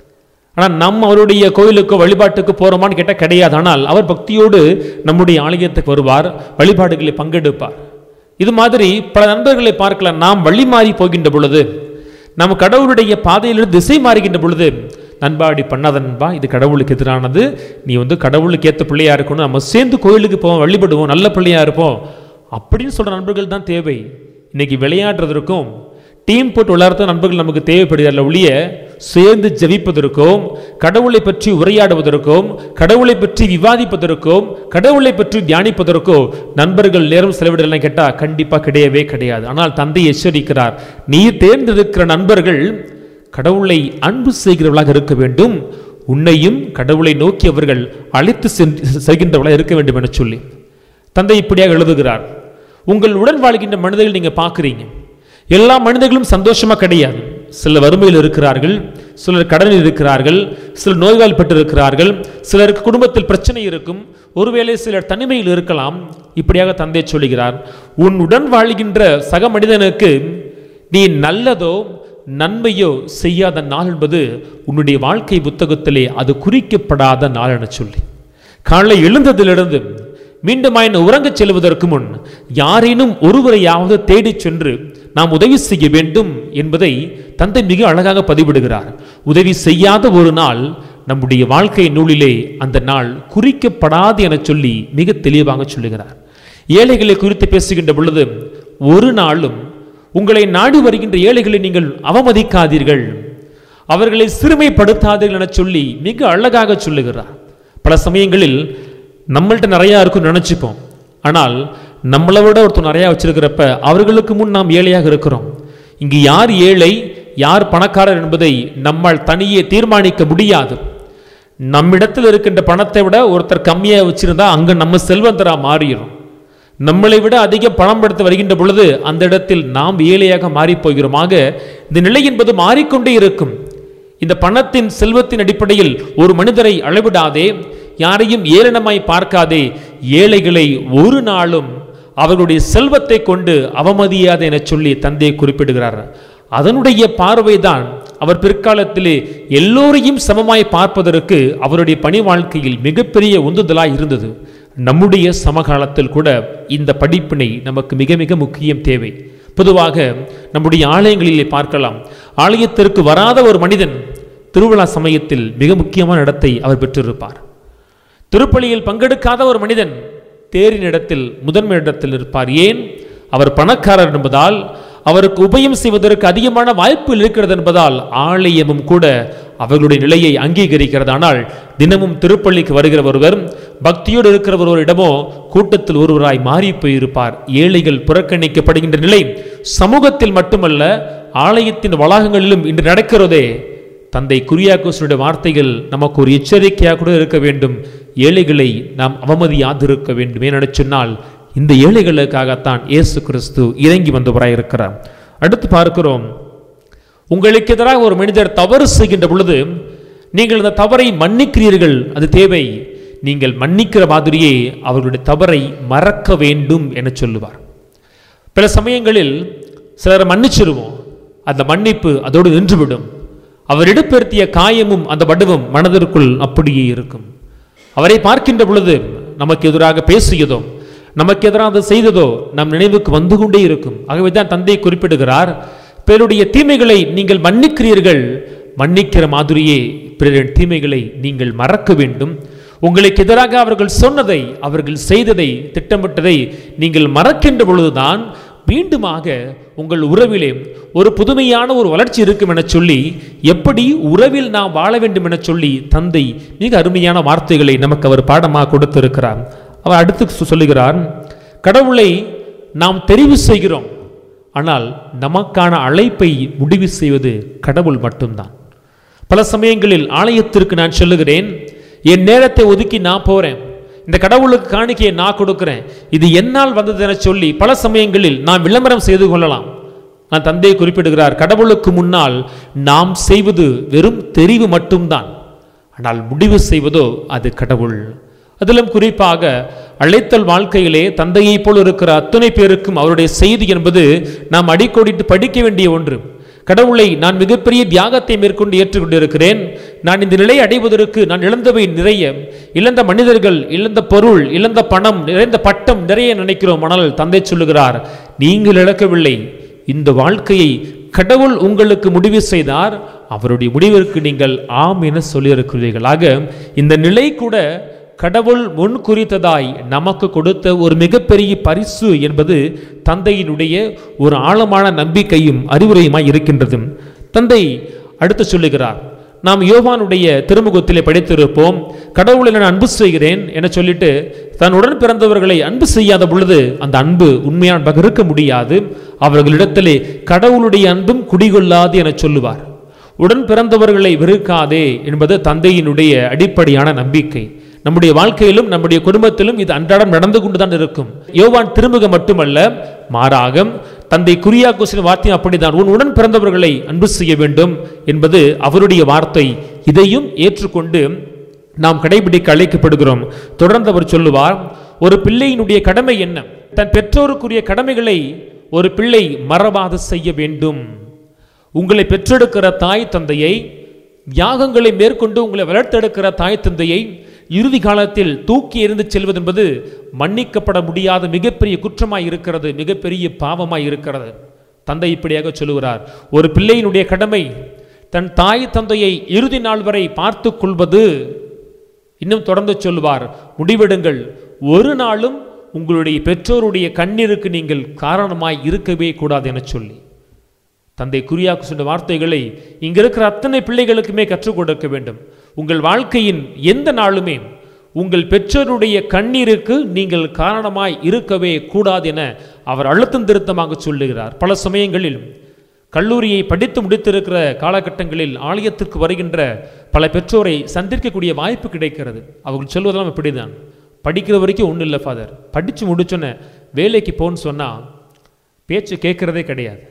ஆனால் நம்ம அவருடைய கோயிலுக்கோ வழிபாட்டுக்கு போகிறோமான்னு கேட்டால் கிடையாது ஆனால் அவர் பக்தியோடு நம்முடைய ஆலயத்துக்கு வருவார் வழிபாடுகளில் பங்கெடுப்பார் இது மாதிரி பல நண்பர்களை பார்க்கலாம் நாம் வழி மாறி போகின்ற பொழுது நம்ம கடவுளுடைய பாதையிலிருந்து திசை மாறுகின்ற பொழுது நண்பா அப்படி பண்ணாத நண்பா இது கடவுளுக்கு எதிரானது நீ வந்து கடவுளுக்கு ஏற்ற பிள்ளையா இருக்கணும் நம்ம சேர்ந்து கோயிலுக்கு போவோம் வழிபடுவோம் நல்ல பிள்ளையா இருப்போம் அப்படின்னு சொல்ற நண்பர்கள் தான் தேவை இன்னைக்கு விளையாடுறதற்கும் டீம் போட்டு விளையாடுற நண்பர்கள் நமக்கு தேவைப்படுகிறதில்ல ஒழிய சேர்ந்து ஜெபிப்பதற்கும் கடவுளை பற்றி உரையாடுவதற்கும் கடவுளை பற்றி விவாதிப்பதற்கும் கடவுளை பற்றி தியானிப்பதற்கோ நண்பர்கள் நேரம் செலவிடலாம் கேட்டா கண்டிப்பா கிடையவே கிடையாது ஆனால் தந்தை எச்சரிக்கிறார் நீ தேர்ந்தெடுக்கிற நண்பர்கள் கடவுளை அன்பு செய்கிறவர்களாக இருக்க வேண்டும் உன்னையும் கடவுளை நோக்கி அவர்கள் அழைத்து சென்று செல்கின்றவர்களாக இருக்க வேண்டும் என சொல்லி தந்தை இப்படியாக எழுதுகிறார் உங்கள் உடன் வாழ்கின்ற மனிதர்கள் நீங்க பார்க்குறீங்க எல்லா மனிதர்களும் சந்தோஷமா கிடையாது சில வறுமையில் இருக்கிறார்கள் சிலர் கடனில் இருக்கிறார்கள் சிலர் நோய்வாய்ப்பட்டு இருக்கிறார்கள் சிலருக்கு குடும்பத்தில் பிரச்சனை இருக்கும் ஒருவேளை சிலர் தனிமையில் இருக்கலாம் இப்படியாக தந்தை சொல்லுகிறார் உன் உடன் வாழ்கின்ற சக மனிதனுக்கு நீ நல்லதோ நன்மையோ செய்யாத நாள் என்பது உன்னுடைய வாழ்க்கை புத்தகத்திலே அது குறிக்கப்படாத நாள் என சொல்லி காலை எழுந்ததிலிருந்து மீண்டும் ఆయన உறங்கச் செல்வதற்கு முன் யாரேனும் ஒருவரையாவது தேடிச் சென்று நாம் உதவி செய்ய வேண்டும் என்பதை தந்தை மிக அழகாக பதிவிடுகிறார் உதவி செய்யாத ஒரு நாள் நம்முடைய வாழ்க்கை நூலிலே அந்த நாள் குறிக்கப்படாது என சொல்லி மிக தெளிவாக சொல்லுகிறார் ஏழைகளை குறித்து பேசுகின்ற பொழுது ஒரு நாளும் உங்களை நாடி வருகின்ற ஏழைகளை நீங்கள் அவமதிக்காதீர்கள் அவர்களை சிறுமைப்படுத்தாதீர்கள் என சொல்லி மிக அழகாக சொல்லுகிறார் பல சமயங்களில் நம்மள்ட்ட நிறையா இருக்கும் நினைச்சுப்போம் ஆனால் நம்மளை விட ஒருத்தர் நிறையா வச்சிருக்கிறப்ப அவர்களுக்கு முன் நாம் ஏழையாக இருக்கிறோம் இங்கு யார் ஏழை யார் பணக்காரர் என்பதை நம்மால் தனியே தீர்மானிக்க முடியாது நம்மிடத்தில் இருக்கின்ற பணத்தை விட ஒருத்தர் கம்மியாக வச்சிருந்தா அங்க நம்ம செல்வந்தரா மாறிடும் நம்மளை விட அதிகம் பணம் படுத்த வருகின்ற பொழுது அந்த இடத்தில் நாம் ஏழையாக மாறிப் போகிறோமாக இந்த நிலை என்பது மாறிக்கொண்டே இருக்கும் இந்த பணத்தின் செல்வத்தின் அடிப்படையில் ஒரு மனிதரை அளவிடாதே யாரையும் ஏளனமாய் பார்க்காதே ஏழைகளை ஒரு நாளும் அவர்களுடைய செல்வத்தை கொண்டு அவமதியாதே என சொல்லி தந்தை குறிப்பிடுகிறார் அதனுடைய பார்வைதான் அவர் பிற்காலத்திலே எல்லோரையும் சமமாய் பார்ப்பதற்கு அவருடைய பணி வாழ்க்கையில் மிகப்பெரிய உந்துதலாய் இருந்தது நம்முடைய சமகாலத்தில் கூட இந்த படிப்பினை நமக்கு மிக மிக முக்கியம் தேவை பொதுவாக நம்முடைய ஆலயங்களிலே பார்க்கலாம் ஆலயத்திற்கு வராத ஒரு மனிதன் திருவிழா சமயத்தில் மிக முக்கியமான இடத்தை அவர் பெற்றிருப்பார் திருப்பலியில் பங்கெடுக்காத ஒரு மனிதன் தேரின் இடத்தில் முதன்மை இடத்தில் இருப்பார் ஏன் அவர் பணக்காரர் என்பதால் அவருக்கு உபயம் செய்வதற்கு அதிகமான வாய்ப்பு இருக்கிறது என்பதால் ஆலயமும் கூட அவர்களுடைய நிலையை அங்கீகரிக்கிறது ஆனால் தினமும் திருப்பள்ளிக்கு வருகிற ஒருவர் பக்தியோடு இருக்கிற ஒருவரிடமோ கூட்டத்தில் ஒருவராய் மாறி போயிருப்பார் ஏழைகள் புறக்கணிக்கப்படுகின்ற நிலை சமூகத்தில் மட்டுமல்ல ஆலயத்தின் வளாகங்களிலும் இன்று நடக்கிறதே தந்தை குரியாக்கோசனுடைய வார்த்தைகள் நமக்கு ஒரு எச்சரிக்கையாக கூட இருக்க வேண்டும் ஏழைகளை நாம் அவமதியாதிருக்க வேண்டும் ஏனென சொன்னால் இந்த ஏழைகளுக்காகத்தான் இயேசு கிறிஸ்து இறங்கி வந்தவராய் இருக்கிறார் அடுத்து பார்க்கிறோம் உங்களுக்கு எதிராக ஒரு மனிதர் தவறு செய்கின்ற பொழுது நீங்கள் அந்த தவறை மன்னிக்கிறீர்கள் அது தேவை நீங்கள் மன்னிக்கிற மாதிரியே அவர்களுடைய தவறை மறக்க வேண்டும் என சொல்லுவார் பல சமயங்களில் சிலரை மன்னிச்சிருவோம் அந்த மன்னிப்பு அதோடு நின்றுவிடும் அவர் இடப்பெருத்திய காயமும் அந்த வடுவும் மனதிற்குள் அப்படியே இருக்கும் அவரை பார்க்கின்ற பொழுது நமக்கு எதிராக பேசியதும் நமக்கு எதிராக அது செய்ததோ நம் நினைவுக்கு வந்து கொண்டே இருக்கும் ஆகவே தான் தந்தை குறிப்பிடுகிறார் பிறருடைய தீமைகளை நீங்கள் மன்னிக்கிறீர்கள் மன்னிக்கிற மாதிரியே பிறரின் தீமைகளை நீங்கள் மறக்க வேண்டும் உங்களுக்கு எதிராக அவர்கள் சொன்னதை அவர்கள் செய்ததை திட்டமிட்டதை நீங்கள் மறக்கின்ற பொழுதுதான் மீண்டுமாக உங்கள் உறவிலே ஒரு புதுமையான ஒரு வளர்ச்சி இருக்கும் என சொல்லி எப்படி உறவில் நாம் வாழ வேண்டும் என சொல்லி தந்தை மிக அருமையான வார்த்தைகளை நமக்கு அவர் பாடமாக கொடுத்திருக்கிறார் அவர் அடுத்து சொ- சொல்லுகிறார் கடவுளை நாம் தெரிவு செய்கிறோம் ஆனால் நமக்கான அழைப்பை முடிவு செய்வது கடவுள் மட்டும்தான் பல சமயங்களில் ஆலயத்திற்கு நான் சொல்லுகிறேன் என் நேரத்தை ஒதுக்கி நான் போறேன் இந்த கடவுளுக்கு காணிக்கையை நான் கொடுக்கிறேன் இது என்னால் வந்தது என சொல்லி பல சமயங்களில் நான் விளம்பரம் செய்து கொள்ளலாம் நான் தந்தை குறிப்பிடுகிறார் கடவுளுக்கு முன்னால் நாம் செய்வது வெறும் தெரிவு மட்டும்தான் ஆனால் முடிவு செய்வதோ அது கடவுள் அதிலும் குறிப்பாக அழைத்தல் வாழ்க்கையிலே தந்தையைப் போல் இருக்கிற அத்தனை பேருக்கும் அவருடைய செய்தி என்பது நாம் அடிக்கோடிட்டு படிக்க வேண்டிய ஒன்று கடவுளை நான் மிகப்பெரிய தியாகத்தை மேற்கொண்டு ஏற்றுக்கொண்டிருக்கிறேன் நான் இந்த நிலையை அடைவதற்கு நான் இழந்தவை நிறைய இழந்த மனிதர்கள் இழந்த பொருள் இழந்த பணம் நிறைந்த பட்டம் நிறைய நினைக்கிறோம் ஆனால் தந்தை சொல்லுகிறார் நீங்கள் இழக்கவில்லை இந்த வாழ்க்கையை கடவுள் உங்களுக்கு முடிவு செய்தார் அவருடைய முடிவிற்கு நீங்கள் ஆம் என சொல்லியிருக்கிறீர்கள் ஆக இந்த நிலை கூட கடவுள் முன் குறித்ததாய் நமக்கு கொடுத்த ஒரு மிகப்பெரிய பரிசு என்பது தந்தையினுடைய ஒரு ஆழமான நம்பிக்கையும் அறிவுரையுமாய் இருக்கின்றது தந்தை அடுத்து சொல்லுகிறார் நாம் யோவானுடைய திருமுகத்திலே படித்திருப்போம் கடவுளை நான் அன்பு செய்கிறேன் என சொல்லிட்டு தன் உடன் பிறந்தவர்களை அன்பு செய்யாத பொழுது அந்த அன்பு உண்மையானதாக இருக்க முடியாது அவர்களிடத்திலே கடவுளுடைய அன்பும் குடிகொள்ளாது என சொல்லுவார் உடன் பிறந்தவர்களை வெறுக்காதே என்பது தந்தையினுடைய அடிப்படையான நம்பிக்கை நம்முடைய வாழ்க்கையிலும் நம்முடைய குடும்பத்திலும் இது அன்றாடம் நடந்து கொண்டுதான் இருக்கும் யோவான் திருமுகம் மட்டுமல்ல மாறாக தந்தை குரியாக்கோசின் வார்த்தையும் அப்படிதான் உன் உடன் பிறந்தவர்களை அன்பு செய்ய வேண்டும் என்பது அவருடைய வார்த்தை இதையும் ஏற்றுக்கொண்டு நாம் கடைபிடிக்க அழைக்கப்படுகிறோம் தொடர்ந்து அவர் சொல்லுவார் ஒரு பிள்ளையினுடைய கடமை என்ன தன் பெற்றோருக்குரிய கடமைகளை ஒரு பிள்ளை மறவாது செய்ய வேண்டும் உங்களை பெற்றெடுக்கிற தாய் தந்தையை தியாகங்களை மேற்கொண்டு உங்களை வளர்த்தெடுக்கிற தாய் தந்தையை இறுதி காலத்தில் தூக்கி எறிந்து செல்வது என்பது மன்னிக்கப்பட முடியாத மிகப்பெரிய குற்றமாய் இருக்கிறது மிகப்பெரிய பாவமாய் இருக்கிறது தந்தை இப்படியாக சொல்லுகிறார் ஒரு பிள்ளையினுடைய கடமை தன் தாய் தந்தையை இறுதி நாள் வரை பார்த்து கொள்வது இன்னும் தொடர்ந்து சொல்லுவார் முடிவெடுங்கள் ஒரு நாளும் உங்களுடைய பெற்றோருடைய கண்ணீருக்கு நீங்கள் காரணமாய் இருக்கவே கூடாது என சொல்லி தந்தை குறியாக்கு சொன்ன வார்த்தைகளை இங்க இருக்கிற அத்தனை பிள்ளைகளுக்குமே கற்றுக் கொடுக்க வேண்டும் உங்கள் வாழ்க்கையின் எந்த நாளுமே உங்கள் பெற்றோருடைய கண்ணீருக்கு நீங்கள் காரணமாய் இருக்கவே கூடாது என அவர் அழுத்தம் திருத்தமாக சொல்லுகிறார் பல சமயங்களில் கல்லூரியை படித்து முடித்திருக்கிற காலகட்டங்களில் ஆலயத்திற்கு வருகின்ற பல பெற்றோரை சந்திக்கக்கூடிய வாய்ப்பு கிடைக்கிறது அவர்கள் சொல்வதெல்லாம் இப்படிதான் படிக்கிற வரைக்கும் ஒன்றும் இல்லை ஃபாதர் படித்து முடிச்சோன்னே வேலைக்கு போன்னு சொன்னால் பேச்சு கேட்குறதே கிடையாது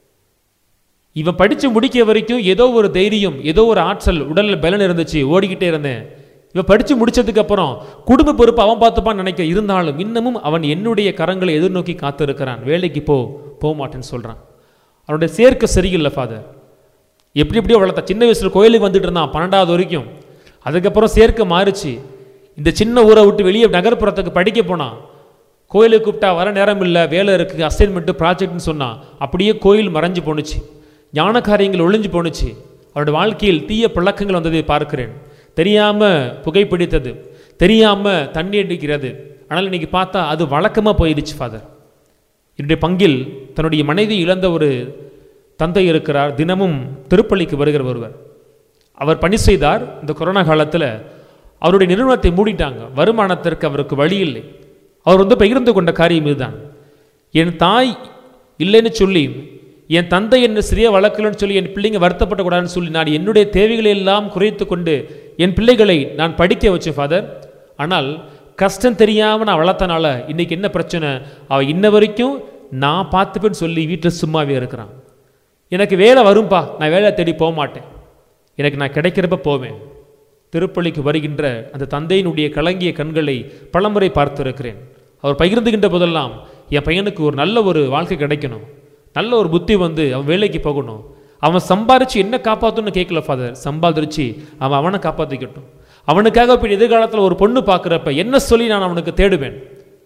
இவன் படித்து முடிக்க வரைக்கும் ஏதோ ஒரு தைரியம் ஏதோ ஒரு ஆற்றல் உடலில் பலன் இருந்துச்சு ஓடிக்கிட்டே இருந்தேன் இவன் படித்து முடிச்சதுக்கு அப்புறம் குடும்ப பொறுப்பு அவன் பார்த்துப்பான்னு நினைக்க இருந்தாலும் இன்னமும் அவன் என்னுடைய கரங்களை எதிர்நோக்கி காத்திருக்கிறான் வேலைக்கு போ போக மாட்டேன்னு சொல்கிறான் அவனுடைய சேர்க்கை சரியில்லை ஃபாதர் எப்படி எப்படியோ வளர்த்த சின்ன வயசில் கோயிலுக்கு வந்துட்டு இருந்தான் பன்னெண்டாவது வரைக்கும் அதுக்கப்புறம் சேர்க்கை மாறுச்சு இந்த சின்ன ஊரை விட்டு வெளியே நகர்ப்புறத்துக்கு படிக்க போனான் கோயிலுக்கு கூப்பிட்டா வர நேரம் இல்லை வேலை இருக்குது அசைன்மெண்ட்டு ப்ராஜெக்ட்னு சொன்னான் அப்படியே கோயில் மறைஞ்சு போணுச்சு ஞான காரியங்கள் ஒளிஞ்சு போணுச்சு அவருடைய வாழ்க்கையில் தீய பழக்கங்கள் வந்ததை பார்க்கிறேன் தெரியாமல் புகைப்பிடித்தது தெரியாமல் தண்ணி அடிக்கிறது ஆனால் இன்னைக்கு பார்த்தா அது வழக்கமாக போயிடுச்சு ஃபாதர் என்னுடைய பங்கில் தன்னுடைய மனைவி இழந்த ஒரு தந்தை இருக்கிறார் தினமும் திருப்பள்ளிக்கு வருகிற ஒருவர் அவர் பணி செய்தார் இந்த கொரோனா காலத்தில் அவருடைய நிறுவனத்தை மூடிட்டாங்க வருமானத்திற்கு அவருக்கு வழி இல்லை அவர் வந்து பகிர்ந்து கொண்ட காரியம் இதுதான் என் தாய் இல்லைன்னு சொல்லி என் தந்தை என்ன சரியா வளர்க்கலன்னு சொல்லி என் பிள்ளைங்க வருத்தப்படக்கூடாதுன்னு சொல்லி நான் என்னுடைய தேவைகளை எல்லாம் குறைத்து கொண்டு என் பிள்ளைகளை நான் படிக்க வச்சேன் ஃபாதர் ஆனால் கஷ்டம் தெரியாமல் நான் வளர்த்தனால இன்னைக்கு என்ன பிரச்சனை அவள் இன்ன வரைக்கும் நான் பார்த்துப்பேன்னு சொல்லி வீட்டில் சும்மாவே இருக்கிறான் எனக்கு வேலை வரும்பா நான் வேலை தேடி போக மாட்டேன் எனக்கு நான் கிடைக்கிறப்ப போவேன் திருப்பள்ளிக்கு வருகின்ற அந்த தந்தையினுடைய கலங்கிய கண்களை பலமுறை பார்த்திருக்கிறேன் அவர் பகிர்ந்துகின்ற போதெல்லாம் என் பையனுக்கு ஒரு நல்ல ஒரு வாழ்க்கை கிடைக்கணும் நல்ல ஒரு புத்தி வந்து அவன் வேலைக்கு போகணும் அவன் சம்பாரிச்சு என்ன காப்பாற்றணும்னு கேட்கல ஃபாதர் சம்பாதிச்சு அவன் அவனை காப்பாற்றிக்கட்டும் அவனுக்காக இப்போ எதிர்காலத்தில் ஒரு பொண்ணு பார்க்குறப்ப என்ன சொல்லி நான் அவனுக்கு தேடுவேன்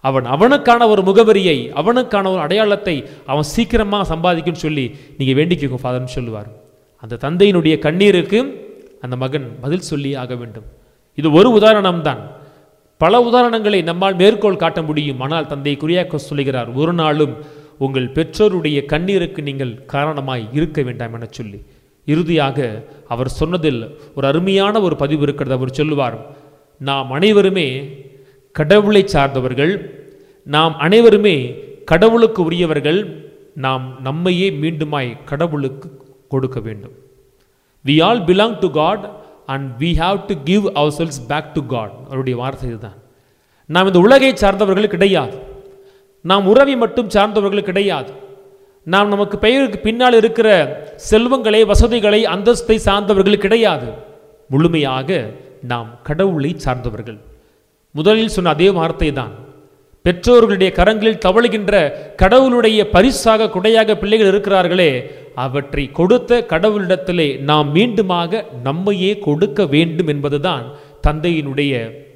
அவன் அவனுக்கான ஒரு முகவரியை அவனுக்கான ஒரு அடையாளத்தை அவன் சீக்கிரமா சம்பாதிக்கும்னு சொல்லி நீங்க வேண்டிக்கோங்க ஃபாதர்னு சொல்லுவார் அந்த தந்தையினுடைய கண்ணீருக்கு அந்த மகன் பதில் சொல்லி ஆக வேண்டும் இது ஒரு உதாரணம் தான் பல உதாரணங்களை நம்மால் மேற்கோள் காட்ட முடியும் ஆனால் தந்தை குரியாக்கோ சொல்லுகிறார் ஒரு நாளும் உங்கள் பெற்றோருடைய கண்ணீருக்கு நீங்கள் காரணமாய் இருக்க வேண்டாம் என சொல்லி இறுதியாக அவர் சொன்னதில் ஒரு அருமையான ஒரு பதிவு இருக்கிறது அவர் சொல்லுவார் நாம் அனைவருமே கடவுளை சார்ந்தவர்கள் நாம் அனைவருமே கடவுளுக்கு உரியவர்கள் நாம் நம்மையே மீண்டுமாய் கடவுளுக்கு கொடுக்க வேண்டும் we all belong to God and we have to give ourselves back to God அவருடைய வார்த்தை இதுதான் நாம் இந்த உலகை சார்ந்தவர்கள் கிடையாது நாம் உறவை மட்டும் சார்ந்தவர்கள் கிடையாது நாம் நமக்கு பெயருக்கு பின்னால் இருக்கிற செல்வங்களை வசதிகளை அந்தஸ்தை சார்ந்தவர்கள் கிடையாது முழுமையாக நாம் கடவுளை சார்ந்தவர்கள் முதலில் சொன்ன அதே வார்த்தை தான் பெற்றோர்களுடைய கரங்களில் தவழுகின்ற கடவுளுடைய பரிசாக குடையாக பிள்ளைகள் இருக்கிறார்களே அவற்றை கொடுத்த கடவுளிடத்திலே நாம் மீண்டுமாக நம்மையே கொடுக்க வேண்டும் என்பதுதான் தந்தையினுடைய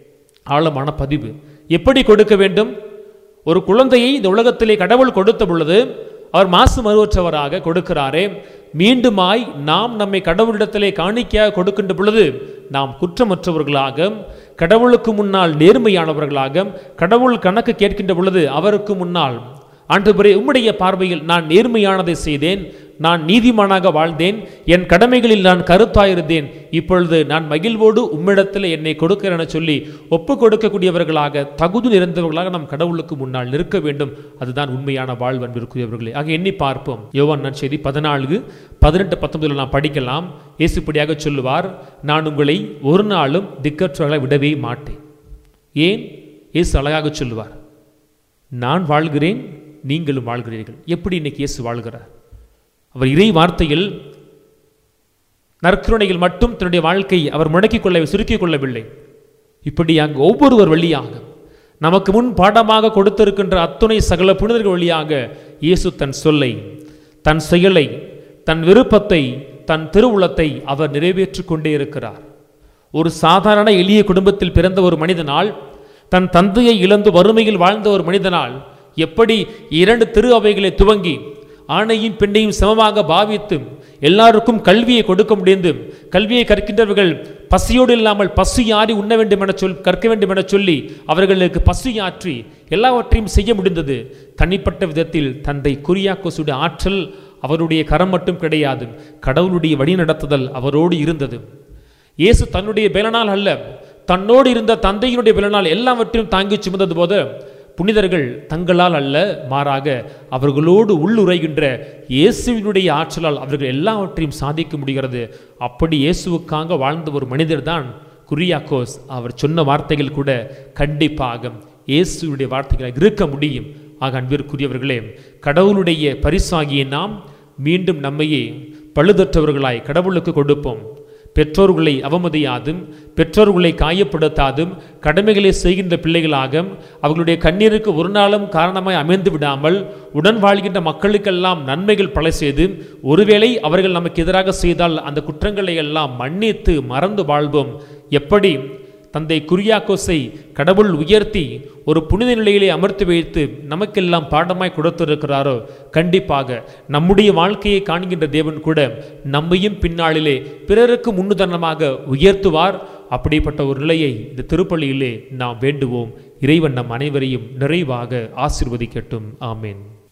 ஆழமான பதிவு எப்படி கொடுக்க வேண்டும் ஒரு குழந்தையை இந்த உலகத்திலே கடவுள் கொடுத்த பொழுது அவர் மாசு மறுவற்றவராக கொடுக்கிறாரே மீண்டுமாய் நாம் நம்மை கடவுளிடத்திலே காணிக்கையாக கொடுக்கின்ற பொழுது நாம் குற்றமற்றவர்களாக கடவுளுக்கு முன்னால் நேர்மையானவர்களாக கடவுள் கணக்கு கேட்கின்ற பொழுது அவருக்கு முன்னால் ஆண்டவரே உம்முடைய பார்வையில் நான் நேர்மையானதை செய்தேன் நான் நீதிமானாக வாழ்ந்தேன் என் கடமைகளில் நான் கருத்தாயிருந்தேன் இப்பொழுது நான் மகிழ்வோடு உம்மிடத்தில் என்னை கொடுக்கிறேன் என சொல்லி ஒப்பு கொடுக்கக்கூடியவர்களாக தகுதி நிறைந்தவர்களாக நாம் கடவுளுக்கு முன்னால் நிற்க வேண்டும் அதுதான் உண்மையான வாழ்வு அன்பிற்குரியவர்களே ஆக எண்ணி பார்ப்போம் யோவான் நற்செய்தி பதினான்கு பதினெட்டு பத்தொன்பதில் நாம் படிக்கலாம் இயேசுப்படியாக சொல்லுவார் நான் உங்களை ஒரு நாளும் திக்கற்றவர்களை விடவே மாட்டேன் ஏன் இயேசு அழகாக சொல்லுவார் நான் வாழ்கிறேன் நீங்களும் வாழ்கிறீர்கள் எப்படி இன்னைக்கு இயேசு வாழ்கிறார் அவர் இறை வார்த்தையில் நற்கருணையில் மட்டும் தன்னுடைய வாழ்க்கை அவர் முடக்கிக் கொள்ள சுருக்கிக் கொள்ளவில்லை இப்படி அங்கு ஒவ்வொருவர் வழியாக நமக்கு முன் பாடமாக கொடுத்திருக்கின்ற அத்துணை சகல புனிதர்கள் வழியாக இயேசு தன் சொல்லை தன் செயலை தன் விருப்பத்தை தன் திருவுளத்தை அவர் நிறைவேற்றிக் கொண்டே இருக்கிறார் ஒரு சாதாரண எளிய குடும்பத்தில் பிறந்த ஒரு மனிதனால் தன் தந்தையை இழந்து வறுமையில் வாழ்ந்த ஒரு மனிதனால் எப்படி இரண்டு திரு அவைகளை துவங்கி ஆணையும் பெண்ணையும் சமமாக பாவித்து எல்லாருக்கும் கல்வியை கொடுக்க முடிந்து கல்வியை கற்கின்றவர்கள் பசியோடு இல்லாமல் பசியாறி உண்ண வேண்டும் என சொல் கற்க வேண்டும் என சொல்லி அவர்களுக்கு பசியாற்றி எல்லாவற்றையும் செய்ய முடிந்தது தனிப்பட்ட விதத்தில் தந்தை குரியாக்கோசுடைய ஆற்றல் அவருடைய கரம் மட்டும் கிடையாது கடவுளுடைய வழிநடத்துதல் அவரோடு இருந்தது இயேசு தன்னுடைய பலனால் அல்ல தன்னோடு இருந்த தந்தையினுடைய பலனால் எல்லாவற்றையும் தாங்கி சுமந்தது போது புனிதர்கள் தங்களால் அல்ல மாறாக அவர்களோடு உள்ளுரைகின்ற இயேசுவினுடைய ஆற்றலால் அவர்கள் எல்லாவற்றையும் சாதிக்க முடிகிறது அப்படி இயேசுவுக்காக வாழ்ந்த ஒரு மனிதர் தான் குரியாக்கோஸ் அவர் சொன்ன வார்த்தைகள் கூட கண்டிப்பாக இயேசுடைய வார்த்தைகளாக இருக்க முடியும் ஆக அன்பிற்குரியவர்களே கடவுளுடைய பரிசாகிய நாம் மீண்டும் நம்மையே பழுதற்றவர்களாய் கடவுளுக்கு கொடுப்போம் பெற்றோர்களை அவமதியாதும் பெற்றோர்களை காயப்படுத்தாதும் கடமைகளை செய்கின்ற பிள்ளைகளாக அவர்களுடைய கண்ணீருக்கு ஒரு நாளும் காரணமாய் அமைந்து விடாமல் உடன் வாழ்கின்ற மக்களுக்கெல்லாம் நன்மைகள் பல செய்து ஒருவேளை அவர்கள் நமக்கு எதிராக செய்தால் அந்த குற்றங்களை எல்லாம் மன்னித்து மறந்து வாழ்வோம் எப்படி தந்தை குரியாக்கோஸை கடவுள் உயர்த்தி ஒரு புனித நிலையிலே அமர்த்தி வைத்து நமக்கெல்லாம் பாடமாய் கொடுத்திருக்கிறாரோ கண்டிப்பாக நம்முடைய வாழ்க்கையை காண்கின்ற தேவன் கூட நம்மையும் பின்னாளிலே பிறருக்கு முன்னுதாரணமாக உயர்த்துவார் அப்படிப்பட்ட ஒரு நிலையை இந்த திருப்பலியிலே நாம் வேண்டுவோம் இறைவன் நம் அனைவரையும் நிறைவாக ஆசிர்வதிக்கட்டும் ஆமேன்